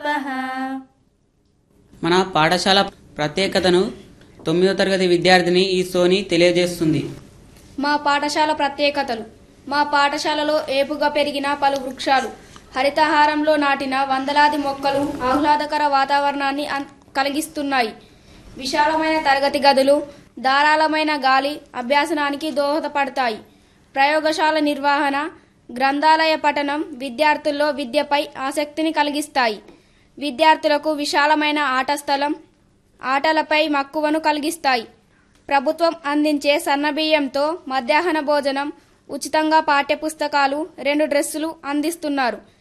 స్వః మన పాఠశాల ప్రత్యేకతను తొమ్మిదో తరగతి విద్యార్థిని ఈ సోని తెలియజేస్తుంది మా పాఠశాల ప్రత్యేకతలు మా పాఠశాలలో ఏపుగా పెరిగిన పలు వృక్షాలు హరితహారంలో నాటిన వందలాది మొక్కలు ఆహ్లాదకర వాతావరణాన్ని అన్- కలిగిస్తున్నాయి విశాలమైన తరగతి గదులు ధారాళమైన గాలి అభ్యాసనానికి దోహదపడతాయి ప్రయోగశాల నిర్వహణ గ్రంథాలయ పఠనం విద్యార్థుల్లో విద్యపై ఆసక్తిని కలిగిస్తాయి విద్యార్థులకు విశాలమైన ఆట స్థలం ఆటలపై మక్కువను కలిగిస్తాయి ప్రభుత్వం అందించే సన్నబియ్యంతో మధ్యాహ్న భోజనం ఉచితంగా పాఠ్యపుస్తకాలు రెండు డ్రెస్సులు అందిస్తున్నారు